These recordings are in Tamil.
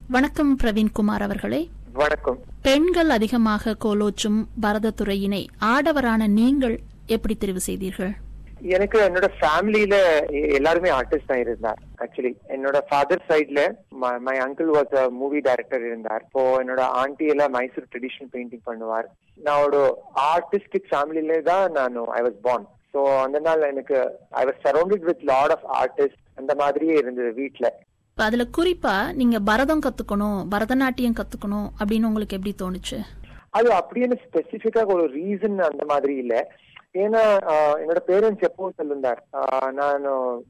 வணக்கம் பிரவீன்குமார் அவர்களே வணக்கம் பெண்கள் அதிகமாக கோலோச்சும் பரதத்துறையினை ஆடவரான நீங்கள் எப்படி தெரிவு செய்தீர்கள் எனக்கு என்னோட ஃபேமிலியில எல்லாருமே ஆர்டிஸ்ட் தான் இருந்தார் ஆக்சுவலி என்னோட ஃபாதர் சைட்ல my uncle was a movie director இருந்தார் இப்போ என்னோட ஆண்டி எல்லாம் மைசூர் ட்ரெடிஷனல் பெயிண்டிங் பண்ணுவார் நான் ஒரு ஆர்டிஸ்டிக் ஃபேமிலியில தான் நான் ஐ வாஸ் பார்ன் ஸோ அந்த நாள் எனக்கு I was surrounded with lot of artist அந்த மாதிரியே இருந்தது வீட்ல இப்ப அதுல குறிப்பா நீங்க பரதம் கத்துக்கணும் பரதநாட்டியம் கத்துக்கணும் அப்படின்னு உங்களுக்கு எப்படி தோணுச்சு அது அப்படின்னு ஸ்பெசிபிக்கா ஒரு ரீசன் அந்த மாதிரி இல்ல ஏன்னா ஆஹ், என்னோட பேரண்ட்ஸ் எப்பவும் சொல்லிருந்தார் ஆஹ், நான்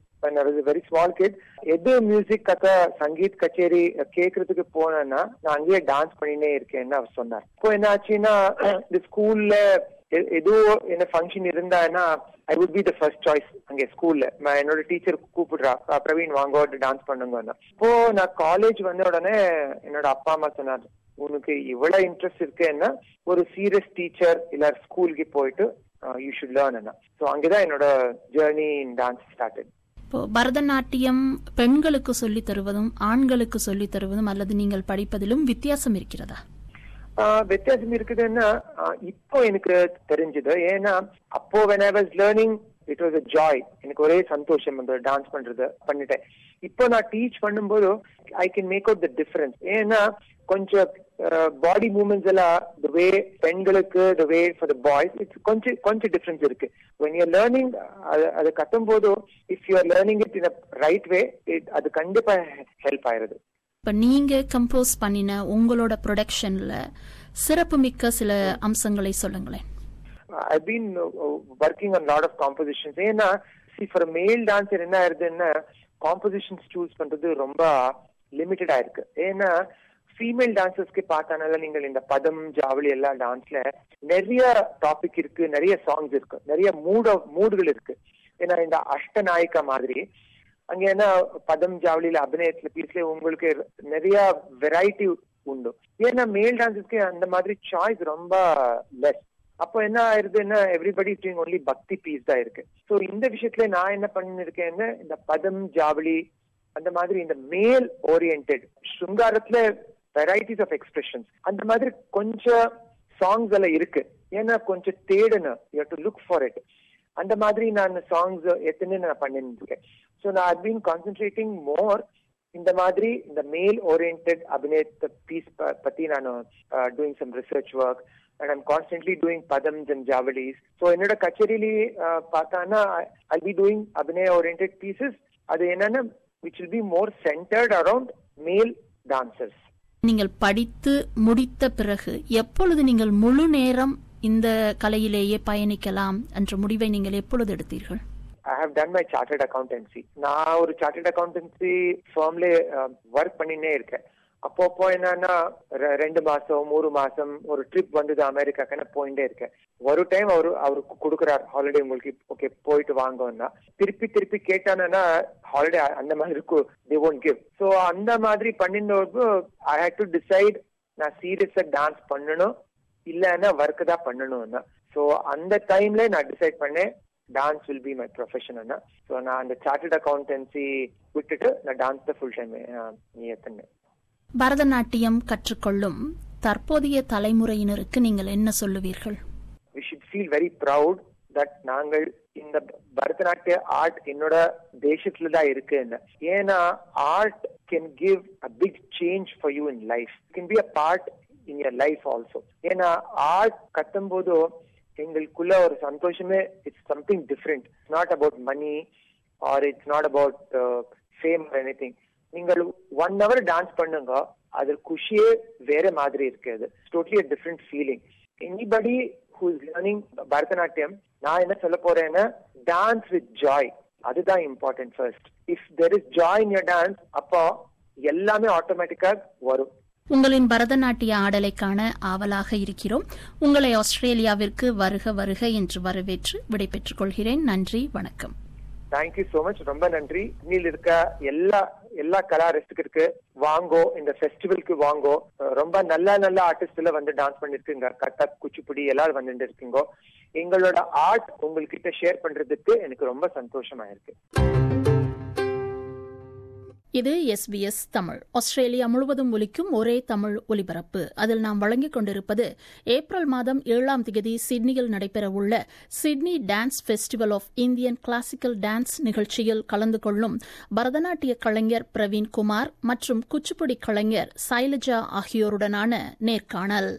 வெரி ஸ்மால் கிட் எது மியூசிக் கத்த சங்கீத் கச்சேரி கேக்குறதுக்கு போனேன்னா நான் அங்கேயே டான்ஸ் பண்ணினே இருக்கேன்னு அவர் சொன்னார் இப்போ என்ன ஆச்சுன்னா இந்த ஸ்கூல்ல ஏதோ என்ன ஃபங்க்ஷன் இருந்தான்னா I would be the first choice அங்கே ஸ்கூல்ல என்னோட டீச்சர் கூப்பிடுறா "ஆ, பிரவீன் வாங்க டான்ஸ் பண்ணுங்கன்னா இப்போ நான் காலேஜ் வந்த உடனே என்னோட அப்பா அம்மா சொன்னார் உனக்கு இவ்வளவு இன்ட்ரெஸ்ட் இருக்குன்னா ஒரு சீரியஸ் டீச்சர் இல்ல ஸ்கூலுக்கு போயிட்டு யூ ஷுட் லேர்ன் ஸோ அங்கதான் என்னோட ஜேர்னி இன் டான்ஸ் ஸ்டார்டட் இப்போ பரதநாட்டியம் பெண்களுக்கு சொல்லித் தருவதும் ஆண்களுக்கு சொல்லித் தருவதும் அல்லது நீங்கள் படிப்பதிலும் வித்தியாசம் இருக்கிறதா வித்தியாசம் இருக்குதுன்னா ஆஹ், இப்போ எனக்கு தெரிஞ்சது ஏன்னா அப்போ when I was learning it was a joy எனக்கு ஒரே சந்தோஷம் அந்த டான்ஸ் பண்றது பண்ணிட்டேன் இப்போ நான் டீச் பண்ணும்போது I can make out the difference ஏன்னா கொஞ்சம் பாடி மூவ்மெண்ட்ஸ் எல்லாம் த வே பெண்களுக்கு the way for the boys it's கொஞ்சம் கொஞ்சம் டிஃபரன்ஸ் இருக்கு வென் யூர் லேர்னிங் அது கத்தும் போது if you are learning it in right way அது கண்டிப்பா ஹெல்ப் ஆயிருது இப்ப நீங்க கம்போஸ் பண்ணின உங்களோட ப்ரொடக்ஷன்ல சிறப்புமிக்க சில அம்சங்களை சொல்லுங்களேன் I've been uh, uh, working on a lot of compositions. ஏன்னா see for a male dancer என்ன ஆயிருதுன்னா காம்போசிஷன்ஸ் சூஸ் பண்றது ரொம்ப லிமிட்டடா இருக்கு ஏன்னா ஃபீமேல் டான்சர்ஸ்க்கு பார்த்தானால நீங்கள் இந்த பதம் ஜாவளி எல்லாம் டான்ஸ்ல நிறைய டாபிக் இருக்கு நிறைய சாங்ஸ் இருக்கு நிறைய மூட் மூடுகள் இருக்கு ஏன்னா இந்த அஷ்டநாயிகா மாதிரி அங்க என்ன பதம் ஜாவளியில அபிநயத்துல பீஸ்ல உங்களுக்கு நிறைய வெரைட்டி உண்டு ஏன்னா மேல் டான்சர்ஸ்க்கு அந்த மாதிரி சாய்ஸ் ரொம்ப லெஸ் அப்போ என்ன ஆயிருதுன்னா everybody doing only bhakti piece தான் இருக்கு ஸோ இந்த விஷயத்துல நான் என்ன பண்ணிருக்கேன்னு இந்த பதம் ஜாவளி அந்த மாதிரி இந்த மேல் ஓரியன்ட் சுங்காரத்துல வெரைட்டிஸ் ஆஃப் எக்ஸ்பிரஷன்ஸ் அந்த மாதிரி கொஞ்சம் சாங்ஸ் எல்லாம் இருக்கு ஏன்னா கொஞ்சம் தேடணும் you to look for it அந்த மாதிரி நான் சாங்ஸ் எத்தனை நான் பண்ணிருக்கேன் ஸோ நான் ஐ பீன் கான்சென்ட்ரேட்டிங் மோர் இந்த மாதிரி இந்த மேல் ஓரியன்ட் அபிநயத்த பீஸ் பத்தி நான் doing some research work and I'm constantly doing padams and javalis so என்னோட கச்சேரியிலே பார்த்தானா I be doing abhinaya orient pieces அது என்னன்னா which will be more centred around male dancers நீங்கள் படித்து முடித்த பிறகு எப்பொழுது நீங்கள் முழு நேரம் இந்த கலையிலேயே பயணிக்கலாம் என்ற முடிவை நீங்கள் எப்பொழுது எடுத்தீர்கள் I have done my chartered accountancy நான் ஒரு சார்ட்டர்ட் அக்கௌண்டன்சி ஃபார்ம்ல ஒர்க் பண்ணினே இருக்கேன் அப்பப்போ என்னன்னா ரெ- ரெண்டு மாசம் மூணு மாசம் ஒரு ட்ரிப் வந்தது அமெரிக்காக்கு போயிட்டே இருக்கேன் ஒரு டைம் அவரு அவருக்கு கொடுக்குறாரு ஹாலிடே உங்களுக்கு ஓகே போயிட்டு வாங்கன்னா திருப்பி திருப்பி கேட்டானா ஹாலிடே அந்த மாதிரி இருக்கும் தி ஒன்ட் கிவ் ஸோ அந்த மாதிரி பண்ணினோடு ஐ ஹேட் டு டிசைட் நான் சீரியஸா டான்ஸ் பண்ணணும் இல்லைன்னா ஒர்க் தான் பண்ணணும்னா ஸோ அந்த டைம்ல நான் டிசைட் பண்ணேன் dance will be my profession so நான் அந்த சார்ட்டர்ட் அக்கௌண்டன்சி விட்டுட்டு நான் டான்ஸ் தான் ஃபுல் டைம் ஏற்றினேன் பரதநாட்டியம் கற்றுக்கொள்ளும் தற்போதைய தலைமுறையினருக்கு நீங்கள் என்ன சொல்லுவீர்கள் we should feel very proud that நாங்கள் இந்த பரதநாட்டிய ஆர்ட் என்னோட தேசத்துல தான் இருக்குன்னு ஏன்னா art can give a big change for you in life can be a part in your life also ஏன்னா ஆர்ட் கத்தும் போதோ எங்களுக்குள்ள ஒரு சந்தோஷமே it's something different not about money or it's not about fame anything நீங்கள் ஒன் ஹவர் டான்ஸ் பண்ணுங்க அது குஷியே வேற மாதிரி இருக்கு அது totally different feeling anybody who is learning Bharatanatyam நான் என்ன சொல்ல போறேன்னா டான்ஸ் வித் ஜாய் அதுதான் important first if there is joy in your dance அப்போ எல்லாமே ஆட்டோமேட்டிக்கா வரும் உங்களின் பரதநாட்டிய ஆடலை காண ஆவலாக இருக்கிறோம் உங்களை ஆஸ்திரேலியாவிற்கு வருக வருக என்று வரவேற்று விடைபெற்றுக் கொள்கிறேன் நன்றி வணக்கம் தேங்க்யூ சோ மச் ரொம்ப நன்றி இன்னில் இருக்க எல்லா எல்லா கலா ரசிகருக்கு வாங்கோ இந்த ஃபெஸ்டிவலுக்கு வாங்கோ அஹ் ரொம்ப நல்ல நல்ல ஆர்டிஸ்ட்ல வந்து டான்ஸ் பண்ணிருக்குங்க கட்டக் குச்சிப்புடி எல்லாரும் வந்துட்டு இருக்கீங்க எங்களோட ஆர்ட் உங்ககிட்ட ஷேர் பண்றதுக்கு எனக்கு ரொம்ப சந்தோஷமா இருக்கு இது எஸ்பிஎஸ் தமிழ் ஆஸ்திரேலியா முழுவதும் ஒலிக்கும் ஒரே தமிழ் ஒலிபரப்பு அதில் நாம் வழங்கிக் கொண்டிருப்பது ஏப்ரல் மாதம் ஏழாம் தேதி சிட்னியில் நடைபெறவுள்ள Sydney dance festival of Indian classical dance நிகழ்ச்சியில் கலந்து கொள்ளும் பரதநாட்டிய கலைஞர் பிரவீன் குமார் மற்றும் குச்சிப்புடி கலைஞர் சைலஜா ஆகியோருடனான நேர்காணல்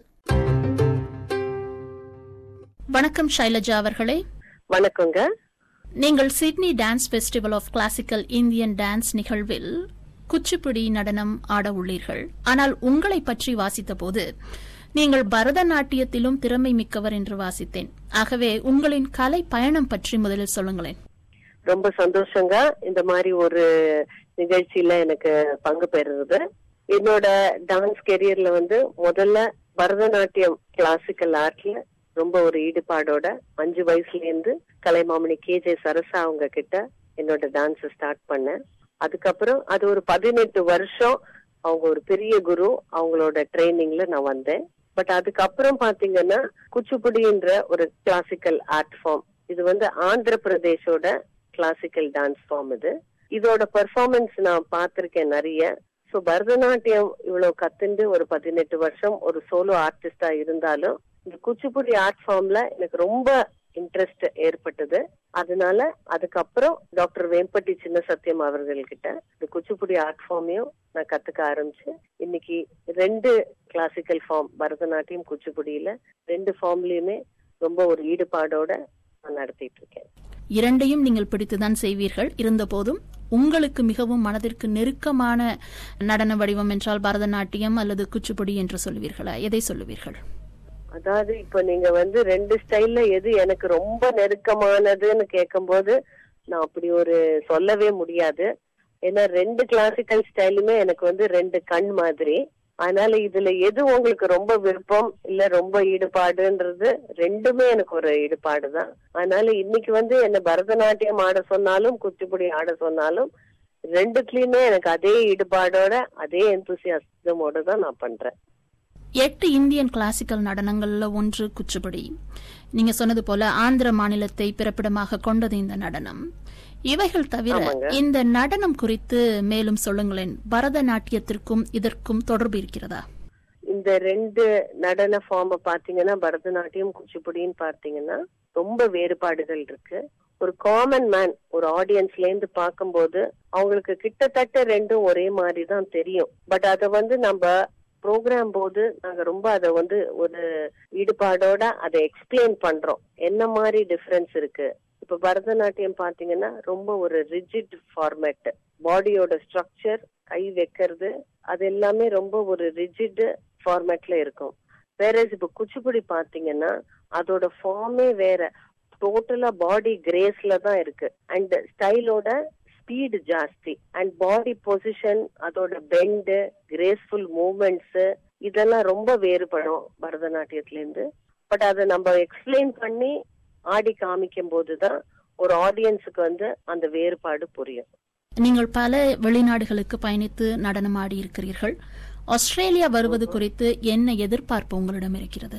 வணக்கம் ஷைலஜா அவர்களே வணக்கங்க நீங்கள் Sydney dance festival of classical Indian dance நிகழ்வில் குச்சிப்புடி நடனம் ஆட உள்ளீர்கள் ஆனால் உங்களை பற்றி வாசித்தபோது நீங்கள் பரதநாட்டியத்திலும் திறமை மிக்கவர் என்று வாசித்தேன் ஆகவே உங்களின் கலை பயணம் பற்றி முதலில் சொல்லுங்களேன் ரொம்ப சந்தோஷங்க இந்த மாதிரி ஒரு நிகழ்ச்சியில எனக்கு பங்கு பெறுறது என்னோட டான்ஸ் கெரியர்ல வந்து முதல்ல பரதநாட்டியம் கிளாசிக்கல் ஆர்ட்ல ரொம்ப ஒரு ஈடுபாடோட அஞ்சு வயசுல இருந்து கலைமாமணி கே ஜே சரசா அவங்க கிட்ட என்னோட டான்ஸ் ஸ்டார்ட் பண்ணேன் அதுக்கப்புறம் அது ஒரு பதினெட்டு வருஷம் அவங்க ஒரு பெரிய குரு அவங்களோட ட்ரைனிங்ல நான் வந்தேன் பட் அதுக்கப்புறம் பாத்தீங்கன்னா குச்சிப்புடின்ற ஒரு கிளாசிக்கல் ஆர்ட் ஃபார்ம் இது வந்து ஆந்திர பிரதேஷோட கிளாசிக்கல் டான்ஸ் ஃபார்ம் இது இதோட பெர்ஃபார்மன்ஸ் நான் பார்த்திருக்கேன் நிறைய சோ பரதநாட்டியம் இவ்வளவு கத்துண்டு ஒரு பதினெட்டு வருஷம் ஒரு சோலோ ஆர்டிஸ்டா இருந்தாலும் இந்த குச்சிப்புடி ஆர்ட் ஃபார்ம்ல எனக்கு ரொம்ப இன்ட்ரெஸ்ட் ஏற்பட்டது அதனால அதுக்கப்புறம் டாக்டர் வேம்பட்டி சின்ன சத்தியம் அவர்கள் கிட்ட இந்த குச்சிப்புடி ஆர்ட் ஃபார்மையும் நான் கத்துக்க ஆரம்பிச்சு இன்னைக்கு ரெண்டு கிளாசிக்கல் ஃபார்ம் பரதநாட்டியம் குச்சிப்புடியில ரெண்டு ஃபார்ம்லயுமே ரொம்ப ஒரு ஈடுபாடோட நான் நடத்திட்டு இருக்கேன் இரண்டையும் நீங்கள் பிடித்துதான் செய்வீர்கள் இருந்தபோதும் உங்களுக்கு மிகவும் மனதிற்கு நெருக்கமான நடன வடிவம் என்றால் பரதநாட்டியம் அல்லது குச்சிப்புடி என்று சொல்லுவீர்களா எதை சொல்லுவீர்கள் அதாவது இப்ப நீங்க வந்து ரெண்டு ஸ்டைல்ல எது எனக்கு ரொம்ப நெருக்கமானதுன்னு கேட்கும்போது நான் அப்படி ஒரு சொல்லவே முடியாது ஏன்னா ரெண்டு கிளாசிக்கல் ஸ்டைலுமே எனக்கு வந்து ரெண்டு கண் மாதிரி அதனால இதுல எது உங்களுக்கு ரொம்ப விருப்பம் இல்ல ரொம்ப ஈடுபாடுன்றது ரெண்டுமே எனக்கு ஒரு ஈடுபாடு தான் அதனால இன்னைக்கு வந்து என்ன பரதநாட்டியம் ஆட சொன்னாலும் குச்சிப்புடி ஆட சொன்னாலும் ரெண்டுத்துலயுமே எனக்கு அதே ஈடுபாடோட அதே எந்தூசியாசமோட தான் நான் பண்றேன் எட்டு இந்தியன் கிளாசிக்கல் நடனங்கள்ல ஒன்று குச்சிப்புடி நீங்க சொன்னது போல ஆந்திர மாநிலத்தை பிறப்பிடமாக கொண்டது இந்த நடனம் இவைகள் தவிர ஆமாங்க. இந்த நடனம் குறித்து மேலும் சொல்லுங்களேன் பரதநாட்டியத்திற்கும் இதற்கும் தொடர்பு இருக்கிறதா இந்த ரெண்டு நடன ஃபார்ம் பாத்தீங்கன்னா பரதநாட்டியம் குச்சிப்புடின்னு பார்த்தீங்கன்னா ரொம்ப வேறுபாடுகள் இருக்கு ஒரு காமன் மேன் ஒரு ஆடியன்ஸ்ல இருந்து பார்க்கும்போது அவங்களுக்கு கிட்டத்தட்ட ரெண்டும் ஒரே மாதிரி தான் தெரியும் பட் அத வந்து நம்ம ப்ரோக்ராம் போது நாங்க ரொம்ப அதை வந்து ஒரு ஈடுபாடோட அதை எக்ஸ்பிளைன் பண்றோம் என்ன மாதிரி டிஃபரன்ஸ் இருக்கு இப்ப பரதநாட்டியம் பாத்தீங்கன்னா ரொம்ப ஒரு ரிஜிட் ஃபார்மேட் பாடியோட ஸ்ட்ரக்சர் கை வைக்கிறது அது எல்லாமே ரொம்ப ஒரு ரிஜிட் ஃபார்மேட்ல இருக்கும் வேற இப்ப குச்சிப்புடி பாத்தீங்கன்னா அதோட ஃபார்மே வேற டோட்டலா பாடி கிரேஸ்ல தான் இருக்கு அண்ட் ஸ்டைலோட ஸ்பீடு ஜாஸ்தி அண்ட் பாடி பொசிஷன் அதோட பெண்டு கிரேஸ்ஃபுல் மூமெண்ட்ஸ் இதெல்லாம் ரொம்ப வேறுபடும் பரதநாட்டியத்துல இருந்து பட் அதை நம்ம எக்ஸ்பிளைன் பண்ணி ஆடி காமிக்கும் போதுதான் ஒரு ஆடியன்ஸுக்கு வந்து அந்த வேறுபாடு புரியும் நீங்கள் பல வெளிநாடுகளுக்கு பயணித்து நடனம் ஆடி இருக்கிறீர்கள் ஆஸ்திரேலியா வருவது குறித்து என்ன எதிர்பார்ப்பு உங்களிடம் இருக்கிறது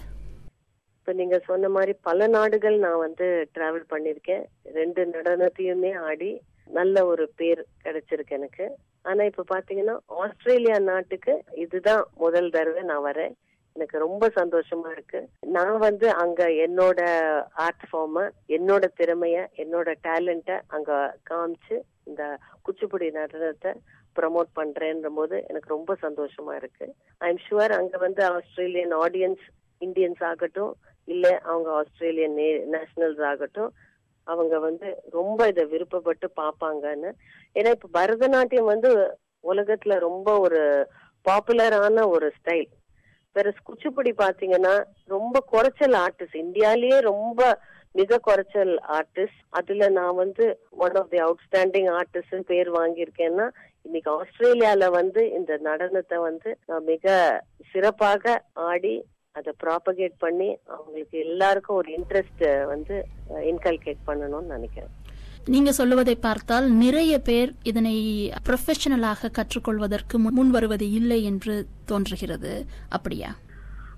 இப்ப நீங்க சொன்ன மாதிரி பல நாடுகள் நான் வந்து டிராவல் பண்ணிருக்கேன் ரெண்டு நடனத்தையுமே ஆடி நல்ல ஒரு பேர் கிடைச்சிருக்கு எனக்கு ஆனா இப்ப பாத்தீங்கன்னா ஆஸ்திரேலியா நாட்டுக்கு இதுதான் முதல் தடவை நான் வரேன் எனக்கு ரொம்ப சந்தோஷமா இருக்கு நான் வந்து அங்க என்னோட ஆர்ட் ஃபார்ம என்னோட திறமைய என்னோட டேலண்ட அங்க காமிச்சு இந்த குச்சிப்புடி நடனத்தை ப்ரமோட் பண்றேன்ற போது எனக்கு ரொம்ப சந்தோஷமா இருக்கு ஐ எம் ஷுவர் அங்க வந்து ஆஸ்திரேலியன் ஆடியன்ஸ் இந்தியன்ஸ் ஆகட்டும் இல்ல அவங்க ஆஸ்திரேலியன் நேஷனல்ஸ் ஆகட்டும் அவங்க வந்து ரொம்ப இதை விருப்பப்பட்டு பார்ப்பாங்கன்னு ஏன்னா இப்ப பரதநாட்டியம் வந்து உலகத்துல ரொம்ப ஒரு பாப்புலரான ஒரு ஸ்டைல் வேற குச்சிப்புடி பாத்தீங்கன்னா ரொம்ப குறைச்சல் ஆர்டிஸ்ட் இந்தியாலயே ரொம்ப மிக குறைச்சல் ஆர்டிஸ்ட் அதுல நான் வந்து one of the outstanding artist பேர் வாங்கியிருக்கேன்னா இன்னைக்கு ஆஸ்திரேலியால வந்து இந்த நடனத்தை வந்து நான் மிக சிறப்பாக ஆடி அதை ப்ராபகேட் பண்ணி அவங்களுக்கு எல்லாருக்கும் ஒரு இன்ட்ரெஸ்ட் வந்து இன்கல்கேட் பண்ணணும்னு நினைக்கிறேன் நீங்க சொல்லுவதை பார்த்தால் நிறைய பேர் இதனை ப்ரொஃபஷனலாக கற்றுக்கொள்வதற்கு முன் முன் வருவது இல்லை என்று தோன்றுகிறது அப்படியா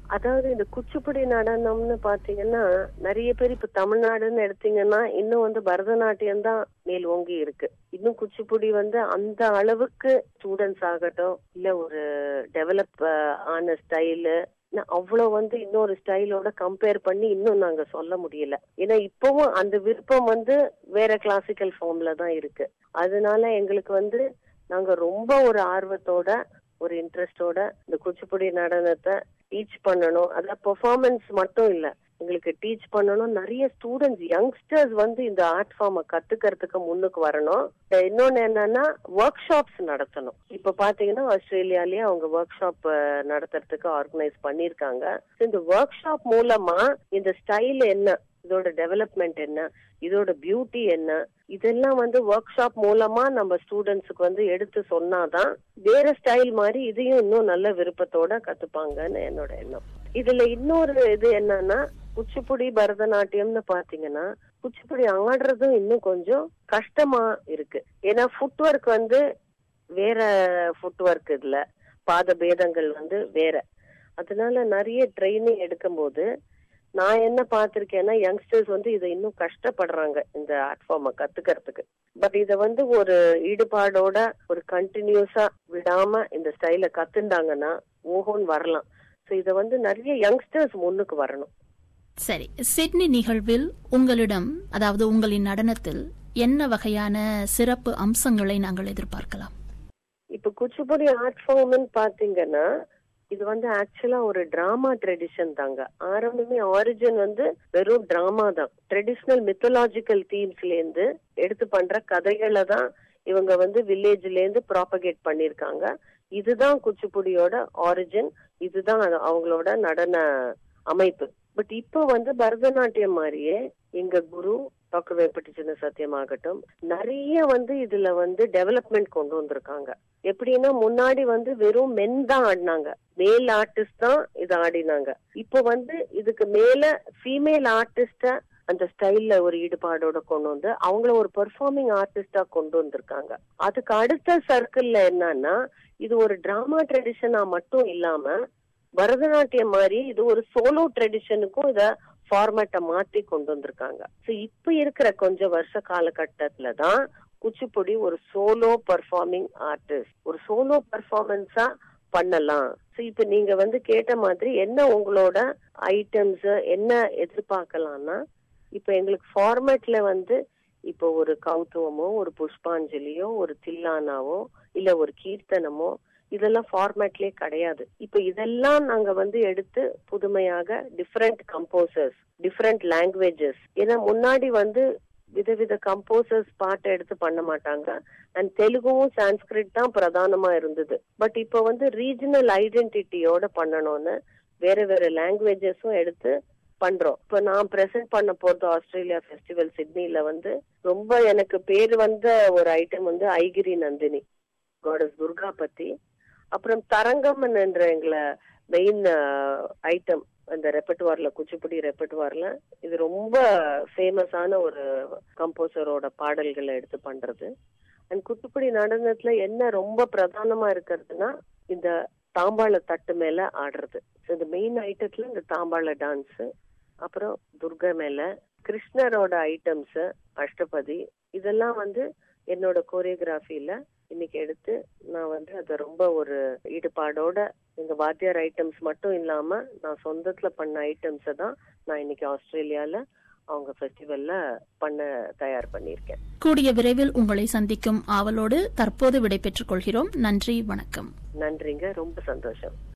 அதாவது இந்த குச்சிப்புடி நடனம்னு பாத்தீங்கன்னா நிறைய பேர் இப்ப தமிழ்நாடுன்னு எடுத்தீங்கன்னா இன்னும் வந்து பரதநாட்டியம் தான் மேல் ஓங்கி இருக்கு இன்னும் குச்சிப்புடி வந்து அந்த அளவுக்கு ஸ்டூடெண்ட்ஸ் ஆகட்டும் இல்ல ஒரு டெவலப் ஆன ஸ்டைலு அவ்வளவு வந்து இன்னொரு ஸ்டைலோட கம்பேர் பண்ணி இன்னும் நாங்க சொல்ல முடியல ஏன்னா இப்பவும் அந்த விருப்பம் வந்து வேற கிளாசிக்கல் ஃபார்ம்ல தான் இருக்கு அதனால எங்களுக்கு வந்து நாங்க ரொம்ப ஒரு ஆர்வத்தோட ஒரு இன்ட்ரெஸ்டோட இந்த குச்சிப்புடி நடனத்தை டீச் பண்ணணும் அதான் பெர்ஃபார்மன்ஸ் மட்டும் இல்ல எங்களுக்கு டீச் பண்ணணும் நிறைய ஸ்டூடெண்ட்ஸ் யங்ஸ்டர்ஸ் வந்து இந்த ஆர்ட் ஃபார்மை கத்துக்கிறதுக்கு முன்னுக்கு வரணும் இன்னொன்னு என்னன்னா ஒர்க் ஷாப்ஸ் நடத்தணும் இப்ப பாத்தீங்கன்னா ஆஸ்திரேலியாலயே அவங்க ஒர்க் ஷாப் நடத்துறதுக்கு ஆர்கனைஸ் பண்ணிருக்காங்க இந்த ஒர்க் ஷாப் மூலமா இந்த ஸ்டைல் என்ன இதோட டெவலப்மெண்ட் என்ன இதோட பியூட்டி என்ன இதெல்லாம் வந்து ஒர்க் ஷாப் மூலமா நம்ம ஸ்டூடெண்ட்ஸுக்கு வந்து எடுத்து சொன்னாதான் வேற ஸ்டைல் மாதிரி இதையும் இன்னும் நல்ல விருப்பத்தோட கத்துப்பாங்கன்னு என்னோட எண்ணம் இதுல இன்னொரு இது என்னன்னா குச்சிப்புடி பரதநாட்டியம்னு பாத்தீங்கன்னா குச்சிப்புடி ஆடுறதும் இன்னும் கொஞ்சம் கஷ்டமா இருக்கு ஏன்னா ஃபுட் ஒர்க் வந்து வேற ஃபுட் ஒர்க் இதுல பாத பேதங்கள் வந்து வேற அதனால நிறைய ட்ரைனிங் எடுக்கும்போது நான் என்ன பார்த்திருக்கேன்னா யங்ஸ்டர்ஸ் வந்து இதை இன்னும் கஷ்டப்படுறாங்க இந்த ஆர்ட் ஃபார்மை கத்துக்கிறதுக்கு பட் இத வந்து ஒரு ஈடுபாடோட ஒரு கண்டினியூஸா விடாம இந்த ஸ்டைல கத்துண்டாங்கன்னா ஓஹோன்னு வரலாம் ஸோ இத வந்து நிறைய யங்ஸ்டர்ஸ் முன்னுக்கு வரணும் சரி சிட்னி நிகழ்வில் உங்களிடம் அதாவது உங்களின் நடனத்தில் என்ன வகையான சிறப்பு அம்சங்களை நாங்கள் எதிர்பார்க்கலாம் இப்ப குச்சிப்புடி ஆர்ட் ஃபார்ம்னு பாத்தீங்கன்னா இது வந்து ஆக்சுவலா ஒரு டிராமா ட்ரெடிஷன் தாங்க ஆரம்பமே ஆரிஜின் வந்து வெறும் டிராமா தான் ட்ரெடிஷ்னல் மித்தலாஜிக்கல் தீம்ஸ்ல இருந்து எடுத்து பண்ற கதைகளை தான் இவங்க வந்து வில்லேஜ்ல இருந்து ப்ராபகேட் பண்ணிருக்காங்க இதுதான் குச்சிப்புடியோட ஆரிஜின் இதுதான் அவங்களோட நடன அமைப்பு பட் இப்போ வந்து பரதநாட்டியம் மாதிரியே எங்க குரு டாக்டர் வேப்பட்டி சின்ன சத்தியமாகட்டும் நிறைய வந்து இதுல வந்து டெவலப்மெண்ட் கொண்டு வந்திருக்காங்க எப்படின்னா முன்னாடி வந்து வெறும் மென் தான் ஆடினாங்க மேல் ஆர்டிஸ்ட் தான் இது ஆடினாங்க இப்போ வந்து இதுக்கு மேல ஃபீமேல் ஆர்டிஸ்ட அந்த ஸ்டைல்ல ஒரு ஈடுபாடோட கொண்டு வந்து அவங்கள ஒரு பெர்ஃபார்மிங் ஆர்டிஸ்டா கொண்டு வந்திருக்காங்க அதுக்கு அடுத்த சர்க்கிள்ல என்னன்னா இது ஒரு டிராமா ட்ரெடிஷனா மட்டும் இல்லாம பரதநாட்டியம் மாதிரி இது ஒரு சோலோ ட்ரெடிஷனுக்கும் இத ஃபார்மேட்டை மாத்தி கொண்டு வந்திருக்காங்க சோ இப்ப இருக்கிற கொஞ்சம் வருஷ காலகட்டத்துல தான் குச்சிப்புடி ஒரு சோலோ பர்ஃபார்மிங் ஆர்டிஸ்ட் ஒரு சோலோ பர்ஃபார்மன்ஸா பண்ணலாம் சோ இப்ப நீங்க வந்து கேட்ட மாதிரி என்ன உங்களோட ஐட்டம்ஸ் என்ன எதிர்பார்க்கலாம்னா இப்ப எங்களுக்கு ஃபார்மேட்ல வந்து இப்போ ஒரு கௌத்துவமோ ஒரு புஷ்பாஞ்சலியோ ஒரு தில்லானாவோ இல்ல ஒரு கீர்த்தனமோ இதெல்லாம் ஃபார்மேட்லயே கிடையாது இப்ப இதெல்லாம் நாங்க வந்து எடுத்து புதுமையாக டிஃப்ரெண்ட் கம்போசர்ஸ் டிஃப்ரெண்ட் லாங்குவேஜஸ் ஏன்னா முன்னாடி வந்து விதவித கம்போசர்ஸ் பாட்டை எடுத்து பண்ண மாட்டாங்க அண்ட் தெலுங்கும் சான்ஸ்கிரிட் தான் பிரதானமா இருந்தது பட் இப்ப வந்து ரீஜனல் ஐடென்டிட்டியோட பண்ணணும்னு வேற வேற லாங்குவேஜஸும் எடுத்து பண்றோம் இப்ப நான் பிரசன்ட் பண்ண போறது ஆஸ்திரேலியா ஃபெஸ்டிவல் சிட்னில வந்து ரொம்ப எனக்கு பேர் வந்த ஒரு ஐட்டம் வந்து ஐகிரி நந்தினி காடஸ் துர்கா பத்தி அப்புறம் தரங்கம் என்ற எங்களை மெயின் ஐட்டம் அந்த ரெப்பட்டுவார்ல குச்சிப்புடி ரெப்பட்டுவார்ல இது ரொம்ப ஃபேமஸான ஒரு கம்போசரோட பாடல்களை எடுத்து பண்றது அண்ட் குச்சிப்புடி நடனத்துல என்ன ரொம்ப பிரதானமா இருக்கிறதுனா இந்த தாம்பாள தட்டு மேல ஆடுறது இந்த மெயின் ஐட்டத்துல இந்த தாம்பாள டான்ஸ் அப்புறம் துர்கா மேல கிருஷ்ணரோட ஐட்டம்ஸ் அஷ்டபதி இதெல்லாம் வந்து என்னோட கோரியோகிராஃபில இன்னைக்கு எடுத்து நான் வந்து அதை ரொம்ப ஒரு ஈடுபாடோட எங்க வாத்தியார் ஐட்டம்ஸ் மட்டும் இல்லாம நான் சொந்தத்துல பண்ண ஐட்டம்ஸை தான் நான் இன்னைக்கு ஆஸ்திரேலியால அவங்க ஃபெஸ்டிவல்ல பண்ண தயார் பண்ணியிருக்கேன் கூடிய விரைவில் உங்களை சந்திக்கும் ஆவலோடு தற்போது விடைபெற்றுக் கொள்கிறோம் நன்றி வணக்கம் நன்றிங்க ரொம்ப சந்தோஷம்